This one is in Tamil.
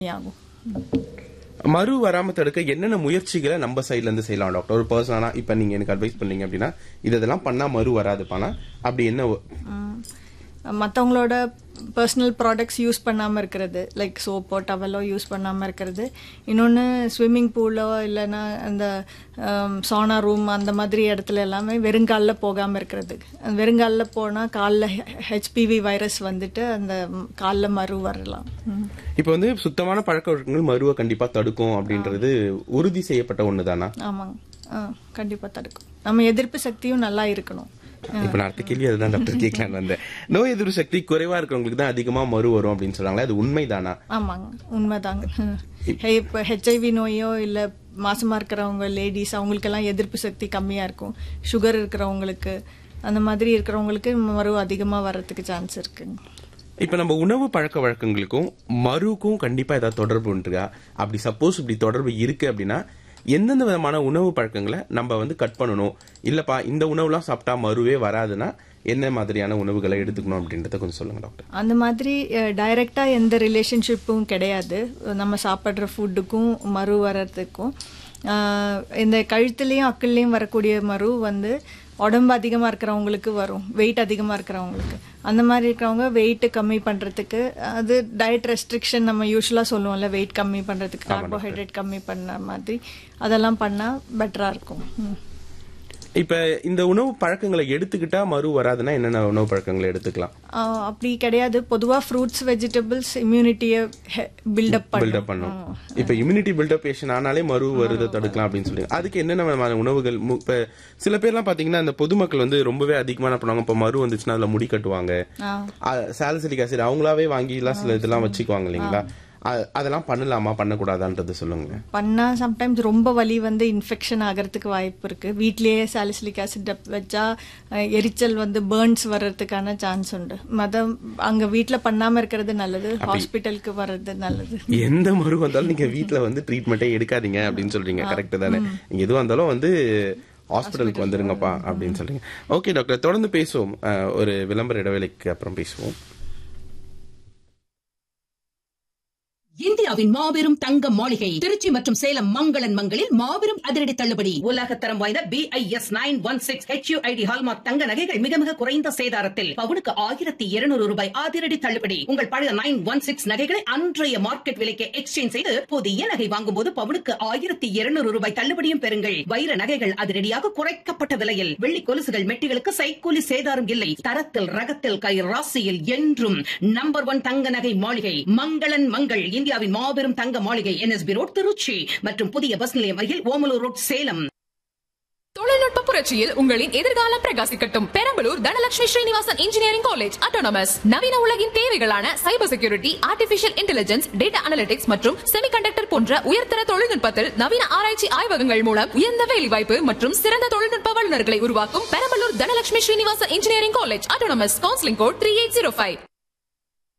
ஆகும் மறு வராம தடுக்க என்னென்ன முயற்சிகளை நம்ம சைடுல இருந்து செய்யலாம் டாக்டர் ஒரு பர்சனா இப்ப நீங்க எனக்கு அட்வைஸ் பண்ணீங்க அப்படின்னா இது இதெல்லாம் பண்ணா மறு வராதுப்பானா அப்படி என்ன ஒ- மற்றவங்களோட பர்சனல் ப்ராடக்ட்ஸ் யூஸ் பண்ணாமல் இருக்கிறது லைக் சோப்போ டவலோ யூஸ் பண்ணாமல் இருக்கிறது இன்னொன்று ஸ்விம்மிங் பூலோ இல்லைன்னா அந்த சானா ரூம் அந்த மாதிரி இடத்துல எல்லாமே வெறுங்காலில் போகாமல் இருக்கிறது அந்த வெறுங்காலில் போனால் காலில் ஹெச்பிவி வைரஸ் வந்துட்டு அந்த காலில் மறு வரலாம் ம். இப்ப வந்து சுத்தமான பழக்க வழக்கங்கள் மருவை கண்டிப்பா தடுக்கும் அப்படின்றது உறுதி செய்யப்பட்ட ஒண்ணுதானா ஆமாங்க ஆ கண்டிப்பாக தடுக்கும் நம்ம எதிர்ப்பு சக்தியும் நல்லா இருக்கணும் இப்ப நான் அடுத்த கேள்வி அதுதான் டாக்டர் கேட்கலான்னு வந்தேன் நோய் எதிர்ப்பு சக்தி குறைவா இருக்கிறவங்களுக்கு தான் அதிகமா மறு வரும் அப்படின்னு சொல்றாங்களே அது உண்மைதானா ஆமாங்க உண்மைதாங்க ஹே இப்போ ஹெச்ஐவி நோயோ இல்லை மாசமா இருக்கிறவங்க லேடிஸ் அவங்களுக்கெல்லாம் எதிர்ப்பு சக்தி கம்மியாக இருக்கும் சுகர் இருக்கிறவங்களுக்கு அந்த மாதிரி இருக்கிறவங்களுக்கு மறு அதிகமாக வர்றதுக்கு சான்ஸ் இருக்குங்க இப்ப நம்ம உணவு பழக்க வழக்கங்களுக்கும் மருக்கும் கண்டிப்பா ஏதாவது தொடர்பு உண்டுகா அப்படி சப்போஸ் இப்படி தொடர்பு இருக்கு அப்படின்னா எந்தெந்த விதமான உணவு பழக்கங்களை நம்ம வந்து கட் பண்ணணும் இல்லப்பா இந்த உணவுலாம் சாப்பிட்டா மருவே வராதுன்னா என்ன மாதிரியான உணவுகளை எடுத்துக்கணும் அப்படின்றத கொஞ்சம் சொல்லுங்க டாக்டர் அந்த மாதிரி டைரக்டாக எந்த ரிலேஷன்ஷிப்பும் கிடையாது நம்ம சாப்பிட்ற ஃபுட்டுக்கும் மறு வர்றதுக்கும் அஹ், இந்த கழுத்துலேயும் அக்கல்லையும் வரக்கூடிய மறு வந்து உடம்பு அதிகமாக இருக்கிறவங்களுக்கு வரும் வெயிட் அதிகமாக இருக்கிறவங்களுக்கு அந்த மாதிரி இருக்கிறவங்க வெயிட் கம்மி பண்ணுறதுக்கு அது டயட் ரெஸ்ட்ரிக்ஷன் நம்ம யூஸ்வலாக சொல்லுவோம்ல வெயிட் கம்மி பண்ணுறதுக்கு கார்போஹைட்ரேட் கம்மி பண்ண மாதிரி அதெல்லாம் பண்ணால் பெட்டராக இருக்கும் ம். இப்ப இந்த உணவு பழக்கங்களை எடுத்துக்கிட்டா மறு வராதுன்னா என்னென்ன உணவு பழக்கங்களை எடுத்துக்கலாம் ஆஹ் அப்படி கிடையாது பொதுவா ஃப்ரூட்ஸ் வெஜிடபிள்ஸ் இம்யூனிட்டியை பில்டப் பில்டப் பண்ணும் இப்ப இம்யூனிட்டி பில்டப் பேஷன் ஆனாலே மறு வருதை தடுக்கலாம் அப்படின்னு சொல்லுங்க அதுக்கு என்னென்ன விதமான உணவுகள் மு- இப்ப சில பேர்லாம் பாத்தீங்கன்னா இந்த பொதுமக்கள் வந்து ரொம்பவே அதிகமா என்ன பண்ணுவாங்க இப்ப மறு வந்துச்சுன்னா அதுல முடி கட்டுவாங்க சாலிசிலிக் ஆசிட் அவங்களாவே வாங்கி எல்லாம் சில இதெல்லாம் வச்சுக்குவாங்க இல்லைங்களா அ- அதெல்லாம் பண்ணலாமா பண்ணக்கூடாதான்றது சொல்லுங்க பண்ணா சம்டைம்ஸ் ரொம்ப வலி வந்து இன்ஃபெக்ஷன் ஆகிறதுக்கு வாய்ப்பு இருக்கு வீட்லயே சாலிசிலிக் ஆசிட் வச்சா அஹ், எரிச்சல் வந்து பேர்ன்ஸ் வர்றதுக்கான சான்ஸ் உண்டு மதம் அங்க வீட்ல பண்ணாம இருக்கிறது நல்லது ஹாஸ்பிட்டலுக்கு வர்றது நல்லது எந்த மரு வந்தாலும் நீங்க வீட்ல வந்து ட்ரீட்மெண்ட்டே எடுக்காதீங்க அப்படின்னு சொல்றீங்க கரெக்ட் தானே நீங்க எதுவும் வந்தாலும் வந்து ஹாஸ்பிட்டலுக்கு வந்துருங்கப்பா அப்படின்னு சொல்றீங்க ஓகே டாக்டர் தொடர்ந்து பேசுவோம் அஹ், ஒரு விளம்பர இடைவேளைக்கு அப்புறம் பேசுவோம் இந்தியாவின் மாபெரும் தங்க மாளிகை திருச்சி மற்றும் சேலம் மங்களன் மங்களில் மாபெரும் அதிரடி தள்ளுபடி உலகத்தரம் வாய்ந்த B I S nine one six HUID hallmark தங்க நகைகள் மிக மிக குறைந்த சேதாரத்தில் பவுனுக்கு ஆயிரத்தி இருநூறு ரூபாய் அதிரடி தள்ளுபடி உங்கள் பழைய நைன் ஒன் சிக்ஸ் நகைகளை அன்றைய மார்க்கெட் விலைக்கு எக்ஸ்சேஞ்ச் செய்து புதிய நகை வாங்கும் போது பவுனுக்கு ஆயிரத்தி இருநூறு ரூபாய் தள்ளுபடியும் பெறுங்கள் வைர நகைகள் அதிரடியாக குறைக்கப்பட்ட விலையில் வெள்ளி கொலுசுகள் மெட்டிகளுக்கு சைக்கூலி சேதாரம் இல்லை தரத்தில் ரகத்தில் கை ராசியில் என்றும் நம்பர் ஒன் தங்க நகை மாளிகை மங்களன் மங்கள் இந்தியாவின் மாபெரும் தங்க மாளிகை என்எஸ்பி ரோட் திருச்சி மற்றும் புதிய பஸ் நிலையம் அருகில் ஓமலூர் ரோட் சேலம் தொழில்நுட்ப புரட்சியில் உங்களின் எதிர்காலம் பிரகாசிக்கட்டும் Perambalur Dhanalakshmi Srinivasan engineering college autonomous நவீன உலகின் தேவைகளான cyber security artificial intelligence data analytics மற்றும் செமிகண்டக்டர் போன்ற உயர்தர தொழில்நுட்பத்தில் நவீன ஆராய்ச்சி ஆய்வகங்கள் மூலம் உயர்ந்த வேலைவாய்ப்பு மற்றும் சிறந்த தொழில்நுட்ப வல்லுநர்களை உருவாக்கும் Perambalur Dhanalakshmi Srinivasan engineering college autonomous counselling code three eight zero five